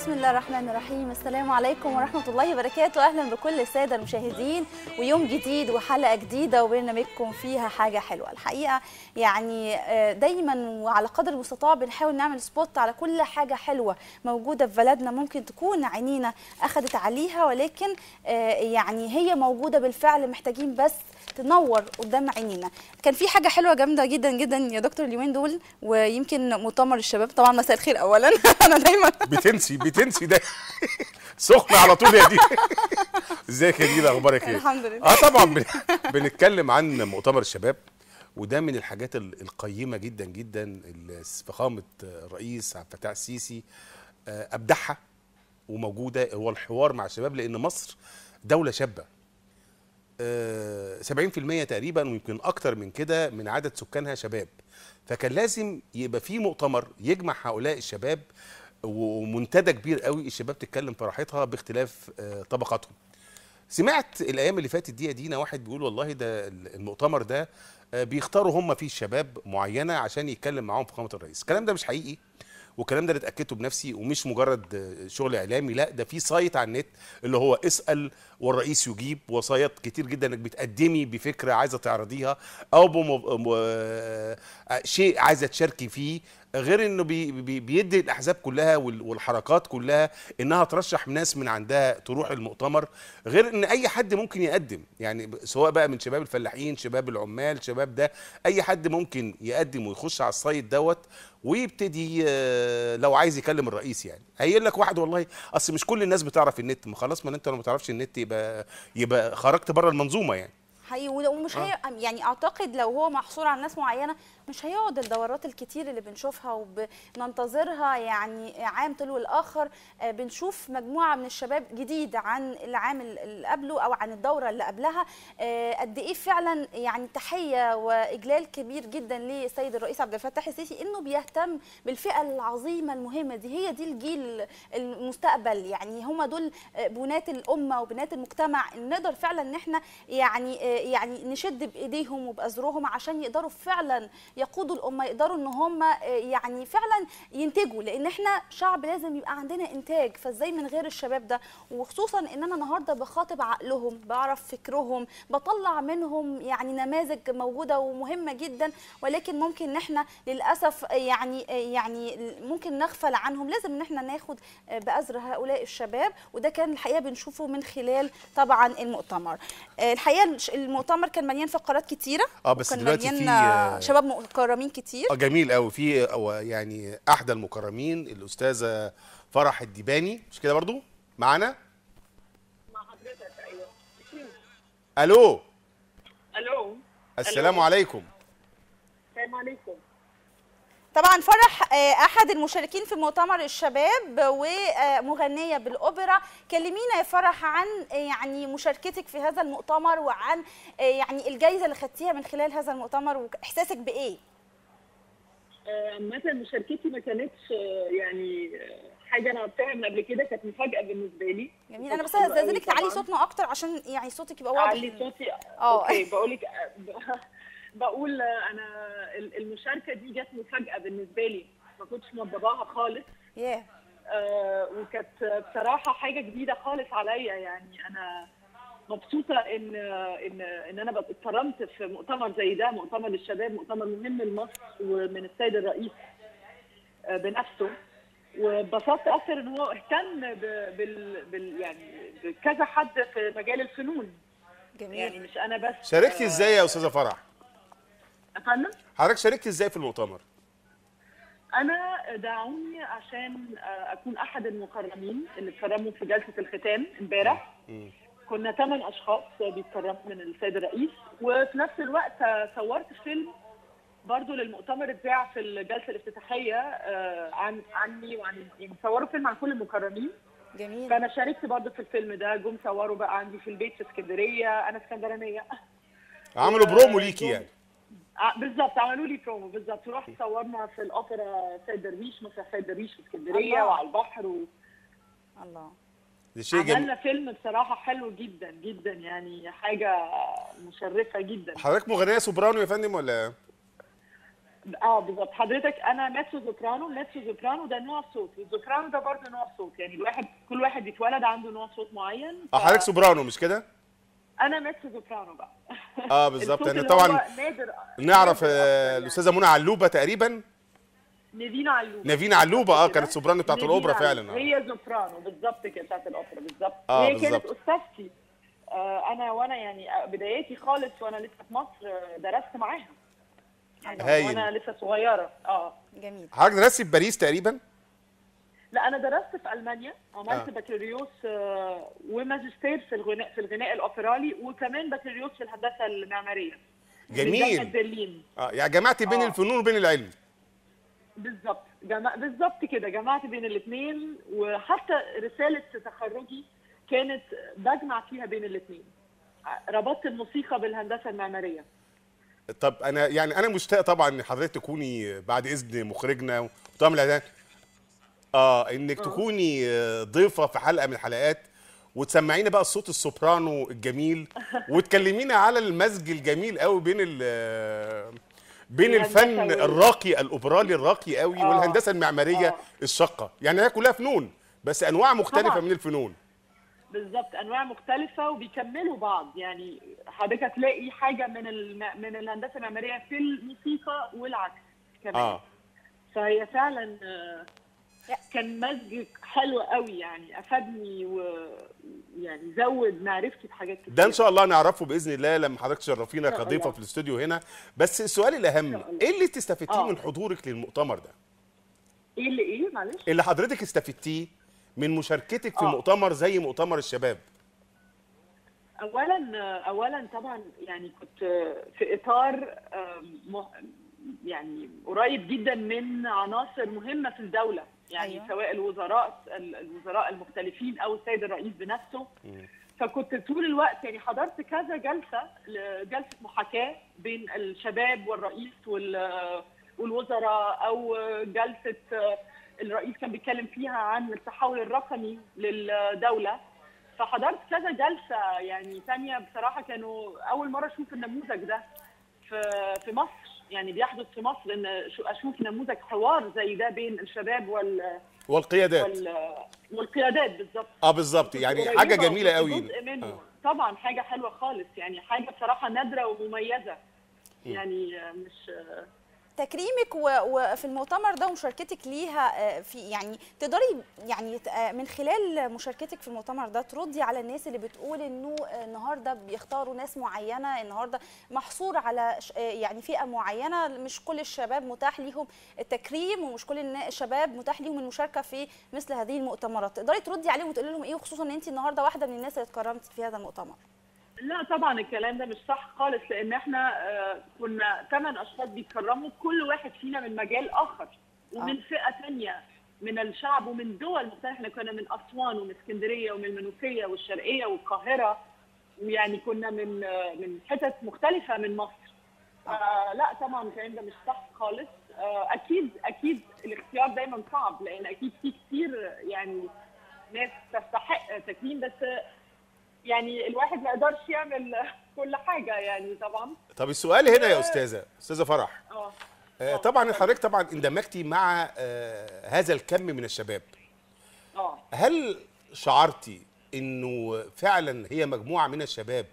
بسم الله الرحمن الرحيم السلام عليكم ورحمة الله وبركاته أهلا بكل السادة المشاهدين ويوم جديد وحلقة جديدة وبرنامجكم فيها حاجة حلوة الحقيقة يعني آه، دايما وعلى قدر المستطاع بنحاول نعمل سبوت على كل حاجة حلوة موجودة في بلدنا ممكن تكون عينينا أخذت عليها ولكن آه، يعني هي موجودة بالفعل محتاجين بس تنور قدام عينينا كان في حاجه حلوه جامده جدا جدا يا دكتور اليومين دول ويمكن مؤتمر الشباب طبعا مساء الخير اولا انا دايما بتنسي بتنسي ده سخنه على طول يا دي ازيك يا دي اخبارك ايه الحمد لله. اه طبعا بن- بنتكلم عن مؤتمر الشباب وده من الحاجات ال- القيمه جدا جدا اللي فخامه الرئيس عبد الفتاح السيسي آه، ابدعها وموجوده هو الحوار مع الشباب لان مصر دوله شابه آه، 70% تقريبا ويمكن اكتر من كده من عدد سكانها شباب فكان لازم يبقى في مؤتمر يجمع هؤلاء الشباب ومنتدى كبير قوي الشباب تتكلم في راحتها باختلاف آه، طبقاتهم سمعت الايام اللي فاتت دي يا دينا واحد بيقول والله ده المؤتمر ده آه، بيختاروا هم فيه شباب معينه عشان يتكلم معاهم فخامه الرئيس الكلام ده مش حقيقي والكلام ده اللي اتاكدته بنفسي ومش مجرد آه، شغل اعلامي لا ده في سايت على النت اللي هو اسال والرئيس يجيب وسايت كتير جدا انك بتقدمي بفكره عايزه تعرضيها او بم... م... آه، شيء عايزه تشاركي فيه غير انه بي... بي... بيدي الاحزاب كلها وال... والحركات كلها انها ترشح ناس من عندها تروح المؤتمر غير ان اي حد ممكن يقدم يعني ب- سواء بقى من شباب الفلاحين شباب العمال شباب ده اي حد ممكن يقدم ويخش على السايت دوت ويبتدي آه، لو عايز يكلم الرئيس يعني هيقول لك واحد والله اصل مش كل الناس بتعرف النت ما خلاص ما انت لو ما تعرفش النت يبقى يبقى خرجت بره المنظومه يعني حقيقي ول- ومش هي يعني اعتقد لو هو محصور على ناس معينه مش هيقعد الدورات الكتير اللي بنشوفها وبننتظرها يعني عام تلو الاخر آه، بنشوف مجموعه من الشباب جديد عن العام اللي قبله او عن الدوره اللي قبلها آه، قد ايه فعلا يعني تحيه واجلال كبير جدا للسيد الرئيس عبد الفتاح السيسي انه بيهتم بالفئه العظيمه المهمه دي هي دي الجيل المستقبل يعني هم دول آه، بنات الامه وبنات المجتمع إن نقدر فعلا ان احنا يعني آه، يعني نشد بايديهم وبازرهم عشان يقدروا فعلا يقودوا الامه يقدروا ان هم آه، يعني فعلا ينتجوا لان احنا شعب لازم يبقى عندنا انتاج فازاي من غير الشباب ده وخصوصا ان انا النهارده بخاطب عقلهم بعرف فكرهم بطلع منهم يعني نماذج موجوده ومهمه جدا ولكن ممكن ان احنا للاسف آه، يعني آه، يعني ممكن نغفل عنهم لازم ان احنا ناخد آه، بأزر هؤلاء الشباب وده كان الحقيقه بنشوفه من خلال طبعا المؤتمر آه، الحقيقه الش- المؤتمر كان مليان فقرات كتيره اه بس وكان دلوقتي مليان في آه، آه، شباب مكرمين كتير اه جميل قوي في أو يعني احدى المكرمين الاستاذه فرح الديباني مش كده برضو معانا مع حضرتك ايوه الو الو السلام ألو. عليكم السلام عليكم طبعا فرح آه، احد المشاركين في مؤتمر الشباب ومغنيه بالاوبرا كلمينا يا فرح عن آه، يعني مشاركتك في هذا المؤتمر وعن آه، يعني الجائزه اللي خدتيها من خلال هذا المؤتمر واحساسك بايه آه، عامة مشاركتي ما كانتش آه، يعني آه، حاجة أنا عرفتها من قبل كده كانت مفاجأة بالنسبة لي جميل انا بس كانت حلوة هستاذنك أوي تعلي طبعاً. صوتنا اكتر عشان يعني صوتك يبقى واضح أعلي صوتي اه. أوكي بقولك آه، ب- بقول آه، أنا ال- المشاركة دي جت مفاجأة بالنسبة لي ما كنتش مضبطاها خالص ياه آه، وكانت بصراحه حاجه جديده خالص عليا يعني انا مبسوطه ان ان ان انا بقى اتكرمت في مؤتمر زي ده مؤتمر للشباب مؤتمر مهم لمصر ومن السيد الرئيس آه، بنفسه واتبسطت اكتر ان هو اهتم ب- بال, بال يعني بكذا حد في مجال الفنون جميل يعني مش انا بس شاركتي ازاي يا استاذه فرح افندم حضرتك شاركتي ازاي في المؤتمر انا دعوني عشان آه، اكون احد المكرمين اللي اتكرموا في جلسه الختام امبارح كنا ثمان اشخاص بيتكرموا من السيد الرئيس وفي نفس الوقت آه، صورت فيلم برضو للمؤتمر اتذاع في الجلسه الافتتاحيه آه، عن عني وعن يعني صوروا فيلم عن كل المكرمين جميل فانا شاركت برضو في الفيلم ده جم صوروا بقى عندي في البيت في اسكندريه انا اسكندرانيه عملوا برومو ليكي يعني آه، بالظبط عملوا لي برومو بالظبط ورحت صورنا في الاوبرا سيد درويش مسرح سيد درويش في اسكندريه الله. وعلى البحر و... الله ده شيء جميل عملنا فيلم بصراحه حلو جدا جدا يعني حاجه مشرفه جدا حضرتك مغنيه سوبرانو يا فندم ولا اه بالظبط حضرتك انا ماتسو سوبرانو ماتسو سوبرانو ده نوع صوت والسوبرانو ده برضه نوع صوت يعني الواحد كل واحد بيتولد عنده نوع صوت معين اه ف- حضرتك سوبرانو مش كده انا ماتسو سوبرانو بقى اه بالظبط الصوت يعني اللي طبعا هو نادر نعرف نادر آه، أكتر يعني. الاستاذه منى علوبه تقريبا نيفين علوبه نافين علوبه اه كده. كانت سوبرانو بتاعت نيفين الاوبرا علوبة. فعلا آه. هي سوبرانو بالظبط كده بتاعت الاوبرا بالظبط آه، هي كانت بالظبط. استاذتي آه، انا وانا يعني بداياتي خالص وانا لسه في مصر آه، درست معاها يعني هايل. وانا لسه صغيره اه جميل حضرتك درستي في باريس تقريبا لا انا درست في المانيا عملت آه. آه. بكالوريوس آه، وماجستير في الغناء في الغناء الاوبرالي وكمان بكالوريوس في الهندسه المعماريه من جميل. جامعة برلين اه يعني جمعتي بين آه. الفنون وبين العلم بالظبط جمع... بالظبط كده جمعت بين الاثنين وحتى رساله تخرجي كانت بجمع فيها بين الاثنين ربطت الموسيقى بالهندسه المعماريه طب انا يعني انا مشتاق طبعا ان حضرتك تكوني بعد اذن مخرجنا وطبعا الاعلان اه انك تكوني آه، ضيفه في حلقه من الحلقات وتسمعينا بقى الصوت السوبرانو الجميل وتكلمينا على المزج الجميل قوي بين ال آه، بين الهندسة الفن وال- الراقي الاوبرالي الراقي قوي آه. والهندسه المعماريه آه. الشاقه يعني هي كلها فنون بس انواع مختلفه طبعاً. من الفنون بالظبط انواع مختلفه وبيكملوا بعض يعني حضرتك هتلاقي حاجه من الم... من الهندسه المعماريه في الموسيقى والعكس كمان اه فهي فعلا آه، كان مزج حلو قوي يعني افادني ويعني زود معرفتي بحاجات كتير ده ان شاء الله نعرفه باذن الله لما حضرتك تشرفينا إن شاء كضيفه الله. في الاستوديو هنا بس السؤال الاهم شاء الله. ايه اللي استفدتيه آه. من حضورك للمؤتمر ده ايه اللي ايه معلش اللي حضرتك استفدتيه من مشاركتك في آه. مؤتمر زي مؤتمر الشباب اولا اولا طبعا يعني كنت في اطار آم، مه- يعني قريب جدا من عناصر مهمه في الدوله يعني أيوة. أيوة. سواء الوزراء الوزراء المختلفين او السيد الرئيس بنفسه فكنت طول الوقت يعني حضرت كذا جلسه ل- جلسه محاكاه بين الشباب والرئيس وال- والوزراء او جلسه الرئيس كان بيتكلم فيها عن التحول الرقمي للدوله فحضرت كذا جلسه يعني ثانيه بصراحه كانوا اول مره اشوف النموذج ده في في مصر يعني بيحدث في مصر ان شو- اشوف نموذج حوار زي ده بين الشباب وال والقيادات وال والقيادات بالظبط اه بالظبط يعني قريبة حاجه جميله وكنت قوي جزء منه آه. طبعا حاجه حلوه خالص يعني حاجه بصراحه نادره ومميزه يعني مش تكريمك و- وفي المؤتمر ده ومشاركتك ليها آه، في يعني تقدري يعني آه، من خلال مشاركتك في المؤتمر ده تردي على الناس اللي بتقول انه آه، النهارده بيختاروا ناس معينه النهارده محصور على ش- آه، يعني فئه معينه مش كل الشباب متاح ليهم التكريم ومش كل النا- الشباب متاح ليهم المشاركه في مثل هذه المؤتمرات تقدري تردي عليهم وتقولي لهم ايه وخصوصا ان انت النهارده واحده من الناس اللي اتكرمت في هذا المؤتمر لا طبعا الكلام ده مش صح خالص لان احنا آه، كنا ثمان اشخاص بيتكرموا كل واحد فينا من مجال اخر ومن فئه ثانيه من الشعب ومن دول مختلفه احنا كنا من اسوان ومن اسكندريه ومن المنوفيه والشرقيه والقاهره ويعني كنا من آه، من حتت مختلفه من مصر آه لا طبعا الكلام ده مش صح خالص آه اكيد اكيد الاختيار دايما صعب لان اكيد في كتير يعني ناس تستحق تكريم بس يعني الواحد ما يقدرش يعمل كل حاجه يعني طبعا طب السؤال هنا يا استاذه استاذه فرح اه آه طبعا حضرتك طبعا اندمجتي مع آه هذا الكم من الشباب اه هل شعرتي انه فعلا هي مجموعه من الشباب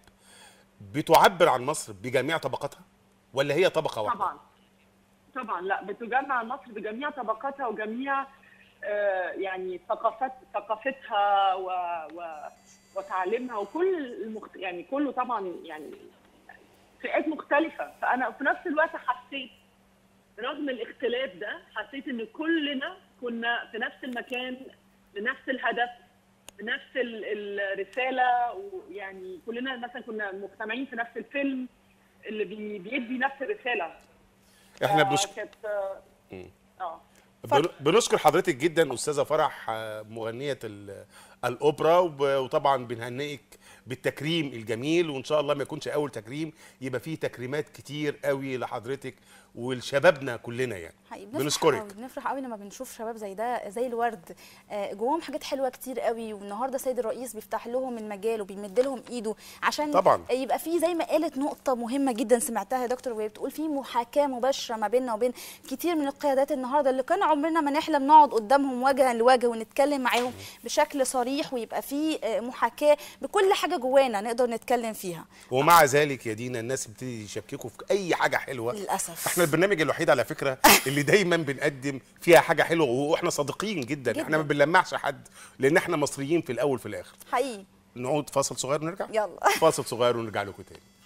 بتعبر عن مصر بجميع طبقاتها ولا هي طبقه واحده طبعا طبعا لا بتجمع مصر بجميع طبقاتها وجميع آه يعني ثقافات ثقافتها و, و وتعليمها وكل المخت... يعني كله طبعا يعني فئات مختلفه فانا في نفس الوقت حسيت رغم الاختلاف ده حسيت ان كلنا كنا في نفس المكان بنفس الهدف بنفس ال- الرساله ويعني كلنا مثلا كنا مجتمعين في نفس الفيلم اللي بي- بيدي نفس الرساله احنا آه، بنشكر كانت اه اه بن- بنشكر حضرتك جدا استاذه فرح آه، مغنيه ال- الاوبرا وب- وطبعا بنهنئك بالتكريم الجميل وان شاء الله ما يكونش اول تكريم يبقى فيه تكريمات كتير قوي لحضرتك ولشبابنا كلنا يعني حقيقي بنفرح بنشكرك قوي بنفرح قوي لما بنشوف شباب زي ده زي الورد آه، جواهم حاجات حلوه كتير قوي والنهارده سيد الرئيس بيفتح لهم المجال وبيمد لهم ايده عشان طبعاً. يبقى في زي ما قالت نقطه مهمه جدا سمعتها يا دكتور وهي بتقول في محاكاه مباشره ما بيننا وبين كتير من القيادات النهارده اللي كان عمرنا ما نحلم نقعد قدامهم وجها لوجه ونتكلم معاهم بشكل صريح ويبقى في آه، محاكاه بكل حاجه جوانا نقدر نتكلم فيها ومع ذلك يا دينا الناس بتبتدي يشككوا في اي حاجه حلوه للاسف احنا البرنامج الوحيد على فكره اللي دايما بنقدم فيها حاجه حلوه واحنا صادقين جدا, جداً. احنا ما بنلمعش حد لان احنا مصريين في الاول في الاخر حقيقي نقعد فاصل صغير ونرجع يلا فاصل صغير ونرجع لكم تاني